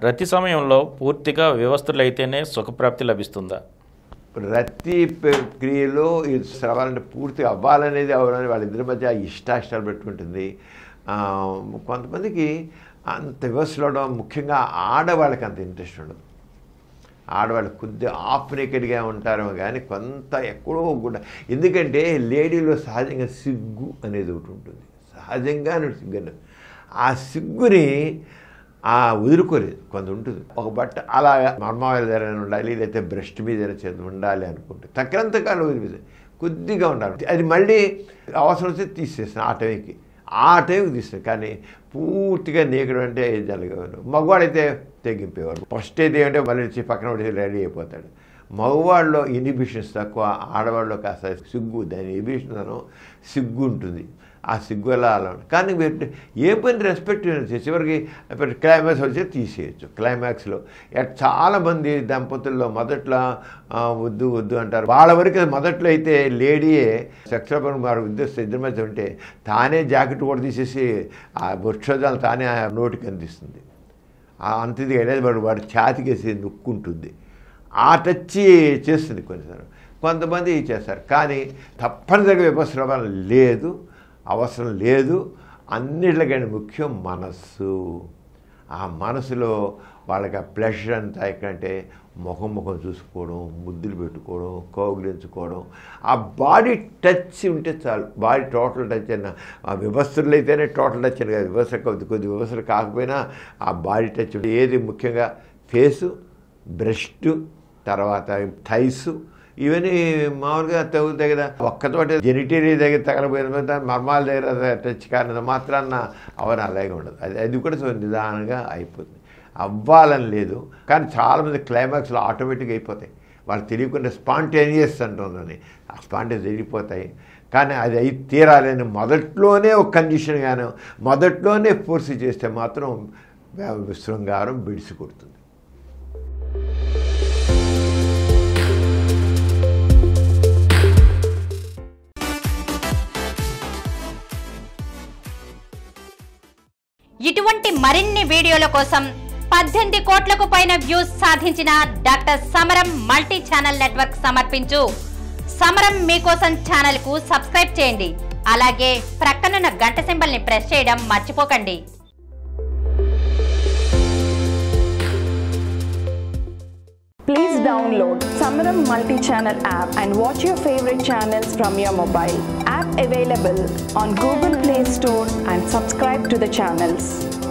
రతి సమయంలో పూర్తిగా వ్యవస్థలైతేనే సుఖప్రాప్తి లభిస్తుందా రతి ప్రక్రియలో ఈ స్రవాలంటే పూర్తిగా అవ్వాలనేది అవ్వాలని వాళ్ళిద్దరి మధ్య ఇష్టాయిష్టాలు పెట్టుకుంటుంది ఆ, కొంతమందికి అంత వ్యవస్థలో ఉండడం ముఖ్యంగా ఆడవాళ్ళకి అంత ఇంట్రెస్ట్ ఉండదు ఆడవాళ్ళు కొద్ది ఆఫ్ నేకెడ్గా ఉంటారేమో కానీ కొంత ఎక్కడో కూడా ఎందుకంటే లేడీలో సహజంగా సిగ్గు అనేది ఒకటి ఉంటుంది సహజంగా సిగ్గు అనేది ఆ సిగ్గుని ఆ వదులుకోలేదు కొంత ఉంటుంది ఒక బట్ట అలా మర్మాయిల దగ్గర ఉండాలి లేకపోతే బ్రెస్ట్ మీద చేతి ఉండాలి అనుకుంటే తక్కినంత కాలం వదిలిపోయింది కొద్దిగా ఉండాలి అది మళ్ళీ అవసరం వస్తే తీసేస్తాను ఆ టైంకి ఆ టైంకి తీస్తాను కానీ పూర్తిగా నీకడం అంటే జరగదు మగవాడైతే తెగింపేవాడు ఫస్ట్ అయితే ఏమంటే మళ్ళీ వచ్చి పక్కన పడి రెడీ అయిపోతాడు మగవాళ్ళలో ఇనిబిషన్స్ తక్కువ ఆడవాళ్ళలో కాస్త సిగ్గు దాని ఇనిబిషన్ అను సిగ్గు ఉంటుంది ఆ సిగ్గు ఎలా అలా ఉంటుంది. కానీ మీరు ఏ పని రెస్పెక్ట్ చివరికి క్లైమాక్స్ వచ్చి తీసేయచ్చు క్లైమాక్స్లో ఎట్ చాలామంది దంపతుల్లో మొదట్లో ఆ, వద్దు వద్దు అంటారు వాళ్ళ వరకు అది మొదట్లో అయితే లేడీయే సెక్సపరం వారు ఉద్దేశం ఇద్దరి మధ్య ఉంటే తానే జాకెట్ కూడా తీసేసి ఆ వృక్షోదాలు తానే ఆ నోటికి అందిస్తుంది ఆ అంతది అనేది వాడు వాడు ఛాతికేసి నొక్కుంటుంది ఆ టచ్ చేస్తుంది కొన్నిసార్లు కొంతమంది చేస్తారు కానీ తప్పనిసరిగా విపశ్రమం లేదు అవసరం లేదు అన్నిటికంటే ముఖ్యం మనస్సు ఆ మనసులో వాళ్ళకి ఆ ప్లెషర్ అంతా ఎక్కడంటే ముఖం ముఖం చూసుకోవడం ముద్దులు పెట్టుకోవడం కౌగిలించుకోవడం ఆ బాడీ టచ్ ఉంటే చాలు బాడీ టోటల్ టచ్ అయినా ఆ వ్యవస్థలు అయితేనే టోటల్ టచ్ అని కాదు వ్యవస్థ కొద్ది కొద్ది వ్యవస్థలు కాకపోయినా ఆ బాడీ టచ్ ఉంటే ఏది ముఖ్యంగా ఫేసు బ్రెస్ట్ తర్వాత థైస్ ఇవన్నీ మామూలుగా తగ్గుతాయి కదా ఒక్కతోటి జెనిటేరియా దగ్గర తగలబోయిన మీద మర్మాల దగ్గర టచ్ కారణం మాత్రాన్న అవన్నీ అలాగే ఉండదు అది అది కూడా సో నిదానంగా అయిపోతుంది అవ్వాలని లేదు కానీ చాలామంది క్లైమాక్స్లో ఆటోమేటిక్గా అయిపోతాయి వాళ్ళు తెలియకుండా స్పాంటేనియస్ అంటుందని ఆ స్పాంటేనియస్ వెళ్ళిపోతాయి కానీ అది అయి తీరాలని మొదట్లోనే ఒక కండిషన్ గాను మొదట్లోనే ఫోర్స్ చేస్తే మాత్రం శృంగారం బిడిసి కొడుతుంది ఇటువంటి మరిన్ని వీడియోల కోసం పద్దెనిమిది కోట్లకు పైన వ్యూస్ సాధించిన డాక్టర్ సమరం మల్టీ ఛానల్ నెట్వర్క్ సమర్పించు సమరం మీకోసం ఛానల్ కు సబ్స్క్రైబ్ చేయండి అలాగే ప్రక్కనున్న గంట సింబల్ ని ప్రెస్ చేయడం మర్చిపోకండి Please download Samaram multi-channel app and watch your favorite channels from your mobile. App available on Google Play Store and subscribe to the channels.